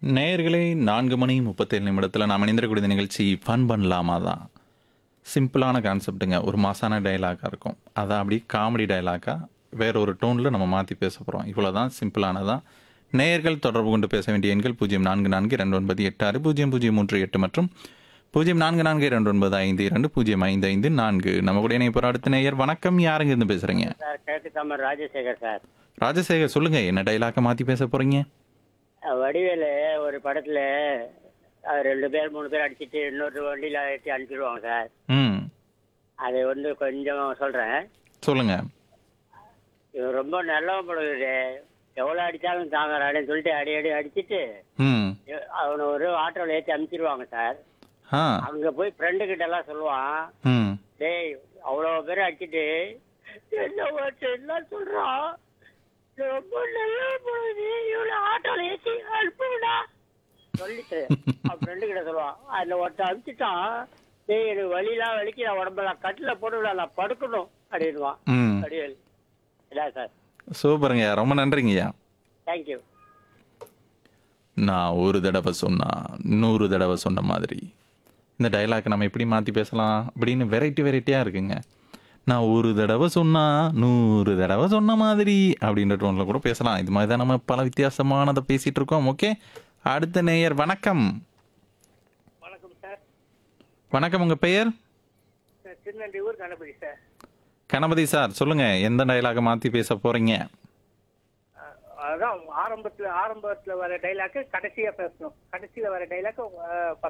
நேயர்களே நான்கு மணி முப்பத்தேழு நிமிடத்தில் நாம் இணைந்திருக்கக்கூடிய இந்த நிகழ்ச்சி ஃபன் பண்ணலாமா தான் சிம்பிளான கான்செப்ட்டுங்க ஒரு மாசான டைலாக்காக இருக்கும் அதை அப்படி காமெடி டைலாக்காக வேற ஒரு டோனில் நம்ம மாற்றி பேச போகிறோம் இவ்வளோ தான் சிம்பிளானதான் நேயர்கள் தொடர்பு கொண்டு பேச வேண்டிய எண்கள் பூஜ்ஜியம் நான்கு நான்கு ரெண்டு ஒன்பது எட்டு ஆறு பூஜ்ஜியம் பூஜ்ஜியம் மூன்று எட்டு மற்றும் பூஜ்ஜியம் நான்கு நான்கு இரண்டு ஒன்பது ஐந்து இரண்டு பூஜ்ஜியம் ஐந்து ஐந்து நான்கு நம்ம கூட இணைப்பு அடுத்த நேயர் வணக்கம் யாருங்க இருந்து பேசுகிறீங்க சார் கிழக்கு தாமர் ராஜசேகர் சார் ராஜசேகர் சொல்லுங்கள் என்ன டைலாக்கை மாற்றி பேச போகிறீங்க அஹ் வடிவேலு ஒரு படத்துல அஹ் ரெண்டு பேர் மூணு பேர் அடிச்சிட்டு இன்னொரு வண்டியில ஏற்றி அனுப்பிச்சிடுவாங்க சார் ம் அது வந்து கொஞ்சம் சொல்றேன் சொல்லுங்கள் இவன் ரொம்ப நல்லவன் படுது எவ்வளோ அடிச்சாலும் தாங்கறான்னு சொல்லிட்டு அடி அடி அடிச்சிட்டு ம் இவ- அவனை ஒரு ஆட்டோவில் ஏற்றி அனுப்பிச்சிடுவாங்க சார் ஆ அங்க போய் ஃப்ரெண்டு கிட்ட எல்லாம் சொல்லுவான் ம் டேய் அவ்வளோ பேர் அடிச்சிட்டு என்ன ஓட்டு என்ன சொல்றான் ரொம்ப நல்லா போகுது இவ்வளோ ஆட்டோல ஏற்றி அனுப்புடா சொல்லிட்டு அவன் ஃப்ரெண்டு கிட்ட சொல்லுவான் அதில் ஒருத்தன் அனுப்பிச்சிட்டான் டேய் எனக்கு வலிலாம் வலிக்கு உடம்பெல்லாம் கட்டில் போட்டு நான் படுக்கணும் அப்படின்வான் ம் வடிவேல் இல்லை சார் சூப்பருங்கய்யா ரொம்ப நன்றிங்கய்யா தேங்க்யூ நான் ஒரு தடவை சொன்னா நூறு தடவை சொன்ன மாதிரி இந்த டைலாக் நம்ம எப்படி மாற்றி பேசலாம் அப்படின்னு வெரைட்டி வெரைட்டியாக இருக்குங்க நான் ஒரு தடவை சொன்னா நூறு தடவை சொன்ன மாதிரி அப்படின்ற டோனில் கூட பேசலாம் இது மாதிரி தான் நம்ம பல வித்தியாசமானதை பேசிகிட்டு இருக்கோம் ஓகே அடுத்த நேயர் வணக்கம் வணக்கம் சார் வணக்கம் உங்கள் பெயர் திருநெல்வேலூர் கணபதி சார் கணபதி சார் சொல்லுங்கள் எந்த டைலாகை மாற்றி பேச போகிறீங்க அதான் ஆரம்பத்துல ஆரம்பத்துல வர டைலாக் கடைசியா பேசணும் கடைசியில வர டைலாக்